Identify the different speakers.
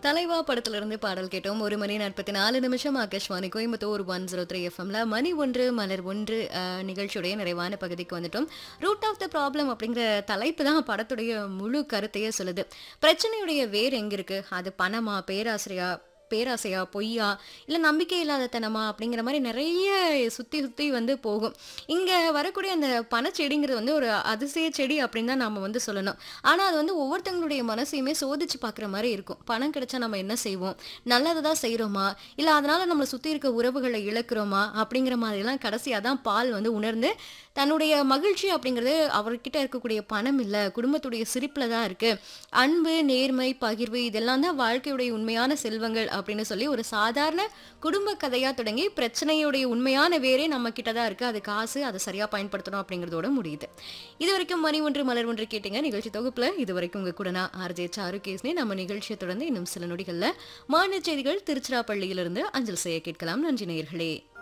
Speaker 1: தலைவா படத்துல இருந்து பாடல் கேட்டோம் ஒரு மணி நாற்பத்தி நாலு நிமிஷம் Akashvani Coimbatore one zero three எஃப்எம்ல மணி ஒன்று மலர் ஒன்று அஹ், நிகழ்ச்சியுடைய நிறைவான பகுதிக்கு வந்துட்டோம் ரூட் ஆஃப் த ப்ராப்ளம் அப்படிங்கிற தலைப்பு தான் படத்துடைய முழு கருத்தையே சொல்லுது பிரச்சனையுடைய வேர் எங்க இருக்கு அது பணமா பேராசிரியா பேராசையா பொய்யா இல்லை நம்பிக்கை இல்லாத தனமா அப்படிங்கிற மாதிரி நிறைய சுற்றி சுற்றி வந்து போகும் இங்கே வரக்கூடிய அந்த பணச்செடிங்கிறது வந்து ஒரு அதிசய செடி அப்படின்னு தான் நம்ம வந்து சொல்லணும் ஆனால் அது வந்து ஒவ்வொருத்தங்களுடைய மனசையுமே சோதிச்சு பார்க்குற மாதிரி இருக்கும் பணம் கிடைச்சா நம்ம என்ன செய்வோம் நல்லதை தான் செய்கிறோமா இல்லை அதனால நம்மளை சுற்றி இருக்க உறவுகளை இழக்கிறோமா அப்படிங்கிற மாதிரிலாம் கடைசியாக தான் பால் வந்து உணர்ந்து தன்னுடைய மகிழ்ச்சி அப்படிங்கிறது அவர்கிட்ட இருக்கக்கூடிய பணம் இல்லை குடும்பத்துடைய சிரிப்பில் தான் இருக்கு அன்பு நேர்மை பகிர்வு இதெல்லாம் தான் வாழ்க்கையுடைய உண்மையான செல்வங்கள் அப்படின்னு சொல்லி ஒரு சாதாரண குடும்ப கதையா தொடங்கி பிரச்சனையுடைய உண்மையான வேரே நம்ம கிட்ட தான் இருக்கு அது காசு அதை சரியா பயன்படுத்தணும் அப்படிங்கிறதோட முடியுது இது வரைக்கும் மணி ஒன்று மலர் ஒன்று கேட்டீங்க நிகழ்ச்சி தொகுப்புல இது வரைக்கும் உங்க கூட நான் ஆர்ஜே சாரு கேஸ்னே நம்ம நிகழ்ச்சியை தொடர்ந்து இன்னும் சில நொடிகள்ல மாநில செய்திகள் திருச்சிராப்பள்ளியிலிருந்து அஞ்சல் செய்ய கேட்கலாம் நன்றி நேயர்களே